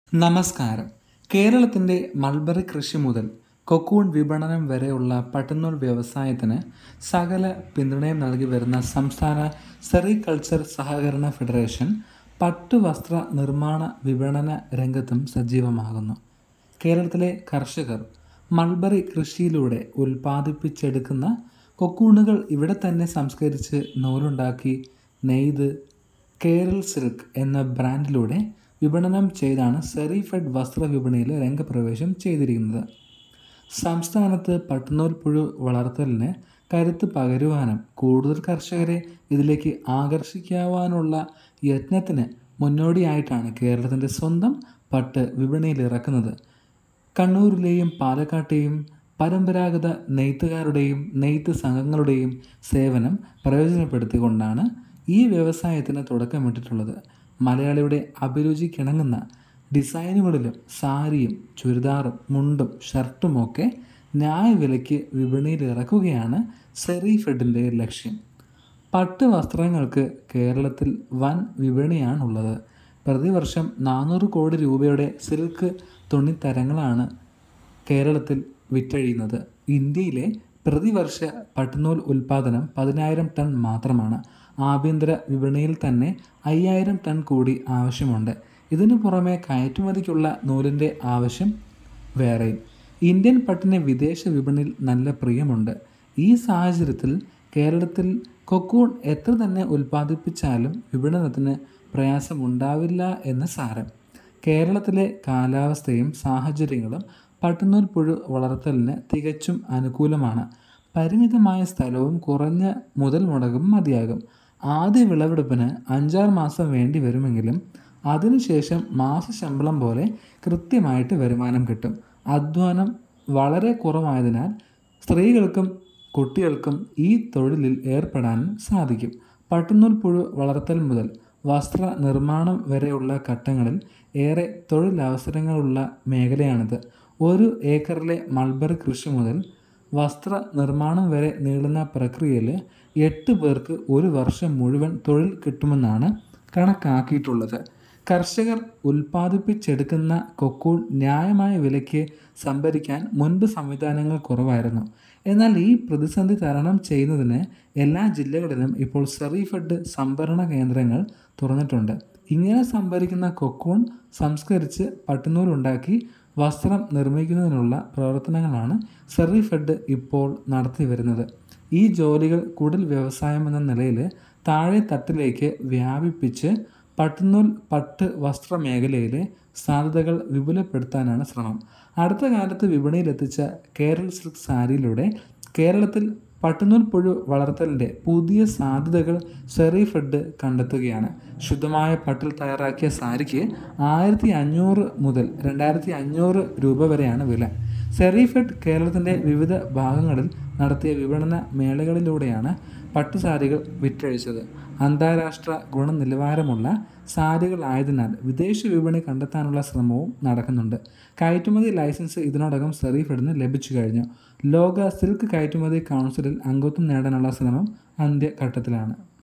നമസ്കാരം കേരളത്തിൻ്റെ മൾബറി കൃഷി മുതൽ കൊക്കൂൺ വിപണനം വരെയുള്ള പട്ടുനൂൽ വ്യവസായത്തിന് സകല പിന്തുണയും നൽകി വരുന്ന സംസ്ഥാന സെറികൾച്ചർ സഹകരണ ഫെഡറേഷൻ പട്ടുവസ്ത്ര നിർമ്മാണ വിപണന രംഗത്തും സജീവമാകുന്നു കേരളത്തിലെ കർഷകർ മൾബറി കൃഷിയിലൂടെ ഉൽപ്പാദിപ്പിച്ചെടുക്കുന്ന കൊക്കൂണുകൾ ഇവിടെ തന്നെ സംസ്കരിച്ച് നൂലുണ്ടാക്കി നെയ്ത് കേരൾ സിൽക്ക് എന്ന ബ്രാൻഡിലൂടെ വിപണനം ചെയ്താണ് സെറിഫെഡ് വസ്ത്ര വിപണിയിൽ രംഗപ്രവേശം ചെയ്തിരിക്കുന്നത് സംസ്ഥാനത്ത് പട്ടുനൂൽ പുഴു വളർത്തലിന് കരുത്ത് പകരുവാനും കൂടുതൽ കർഷകരെ ഇതിലേക്ക് ആകർഷിക്കാവാനുള്ള യത്നത്തിന് മുന്നോടിയായിട്ടാണ് കേരളത്തിൻ്റെ സ്വന്തം പട്ട് വിപണിയിൽ ഇറക്കുന്നത് കണ്ണൂരിലെയും പാലക്കാട്ടെയും പരമ്പരാഗത നെയ്ത്തുകാരുടെയും നെയ്ത്ത് സംഘങ്ങളുടെയും സേവനം പ്രയോജനപ്പെടുത്തിക്കൊണ്ടാണ് ഈ വ്യവസായത്തിന് തുടക്കമിട്ടിട്ടുള്ളത് മലയാളിയുടെ അഭിരുചിക്കിണങ്ങുന്ന ഡിസൈനുകളിലും സാരിയും ചുരിദാറും മുണ്ടും ഷർട്ടുമൊക്കെ ന്യായവിലയ്ക്ക് വിപണിയിൽ ഇറക്കുകയാണ് സെറിഫെഡിൻ്റെ ലക്ഷ്യം പട്ട് വസ്ത്രങ്ങൾക്ക് കേരളത്തിൽ വൻ വിപണിയാണുള്ളത് പ്രതിവർഷം നാനൂറ് കോടി രൂപയുടെ സിൽക്ക് തുണിത്തരങ്ങളാണ് കേരളത്തിൽ വിറ്റഴിയുന്നത് ഇന്ത്യയിലെ പ്രതിവർഷ പട്ടുനൂൽ ഉൽപ്പാദനം പതിനായിരം ടൺ മാത്രമാണ് ആഭ്യന്തര വിപണിയിൽ തന്നെ അയ്യായിരം ടൺ കൂടി ആവശ്യമുണ്ട് ഇതിനു പുറമെ കയറ്റുമതിക്കുള്ള നൂലിൻ്റെ ആവശ്യം വേറെയും ഇന്ത്യൻ പട്ടിന് വിദേശ വിപണിയിൽ നല്ല പ്രിയമുണ്ട് ഈ സാഹചര്യത്തിൽ കേരളത്തിൽ കൊക്കൂൺ എത്ര തന്നെ ഉൽപ്പാദിപ്പിച്ചാലും വിപണനത്തിന് പ്രയാസമുണ്ടാവില്ല എന്ന് സാരം കേരളത്തിലെ കാലാവസ്ഥയും സാഹചര്യങ്ങളും പട്ടുനൂൽ പുഴു വളർത്തലിന് തികച്ചും അനുകൂലമാണ് പരിമിതമായ സ്ഥലവും കുറഞ്ഞ മുതൽ മുടക്കും മതിയാകും ആദ്യ വിളവെടുപ്പിന് അഞ്ചാറ് മാസം വേണ്ടി വരുമെങ്കിലും അതിനുശേഷം മാസശമ്പളം പോലെ കൃത്യമായിട്ട് വരുമാനം കിട്ടും അധ്വാനം വളരെ കുറവായതിനാൽ സ്ത്രീകൾക്കും കുട്ടികൾക്കും ഈ തൊഴിലിൽ ഏർപ്പെടാനും സാധിക്കും പട്ടുനൂൽ പുഴു വളർത്തൽ മുതൽ വസ്ത്ര നിർമ്മാണം വരെയുള്ള ഘട്ടങ്ങളിൽ ഏറെ തൊഴിലവസരങ്ങളുള്ള മേഖലയാണിത് ഒരു ഏക്കറിലെ മൾബറി കൃഷി മുതൽ വസ്ത്ര നിർമ്മാണം വരെ നീളുന്ന പ്രക്രിയയിൽ എട്ട് പേർക്ക് ഒരു വർഷം മുഴുവൻ തൊഴിൽ കിട്ടുമെന്നാണ് കണക്കാക്കിയിട്ടുള്ളത് കർഷകർ ഉൽപ്പാദിപ്പിച്ചെടുക്കുന്ന കൊക്കൂൺ ന്യായമായ വിലയ്ക്ക് സംഭരിക്കാൻ മുൻപ് സംവിധാനങ്ങൾ കുറവായിരുന്നു എന്നാൽ ഈ പ്രതിസന്ധി തരണം ചെയ്യുന്നതിന് എല്ലാ ജില്ലകളിലും ഇപ്പോൾ സെറിഫെഡ് സംഭരണ കേന്ദ്രങ്ങൾ തുറന്നിട്ടുണ്ട് ഇങ്ങനെ സംഭരിക്കുന്ന കൊക്കൂൺ സംസ്കരിച്ച് പട്ടുനൂലുണ്ടാക്കി വസ്ത്രം നിർമ്മിക്കുന്നതിനുള്ള പ്രവർത്തനങ്ങളാണ് സെറിഫെഡ് ഇപ്പോൾ നടത്തി വരുന്നത് ഈ ജോലികൾ കുടിൽ വ്യവസായം എന്ന നിലയിൽ താഴെ തട്ടിലേക്ക് വ്യാപിപ്പിച്ച് പട്ടുനൂൽ പട്ട് വസ്ത്ര മേഖലയിലെ സാധ്യതകൾ വിപുലപ്പെടുത്താനാണ് ശ്രമം അടുത്ത കാലത്ത് വിപണിയിലെത്തിച്ച കേരൾ സിൽക്ക് സാരിയിലൂടെ കേരളത്തിൽ പട്ടുനൂൽ പുഴു വളർത്തലിൻ്റെ പുതിയ സാധ്യതകൾ സെറിഫെഡ് കണ്ടെത്തുകയാണ് ശുദ്ധമായ പട്ടിൽ തയ്യാറാക്കിയ സാരിക്ക് ആയിരത്തി അഞ്ഞൂറ് മുതൽ രണ്ടായിരത്തി അഞ്ഞൂറ് രൂപ വരെയാണ് വില സെറിഫെഡ് കേരളത്തിൻ്റെ വിവിധ ഭാഗങ്ങളിൽ നടത്തിയ വിപണന മേളകളിലൂടെയാണ് പട്ടുസാരികൾ വിറ്റഴിച്ചത് അന്താരാഷ്ട്ര ഗുണനിലവാരമുള്ള സാരികളായതിനാൽ വിദേശ വിപണി കണ്ടെത്താനുള്ള ശ്രമവും നടക്കുന്നുണ്ട് കയറ്റുമതി ലൈസൻസ് ഇതിനോടകം സെറിഫെഡിന് ലഭിച്ചു കഴിഞ്ഞു ലോക സിൽക്ക് കയറ്റുമതി കൗൺസിലിൽ അംഗത്വം നേടാനുള്ള ശ്രമം അന്ത്യഘട്ടത്തിലാണ്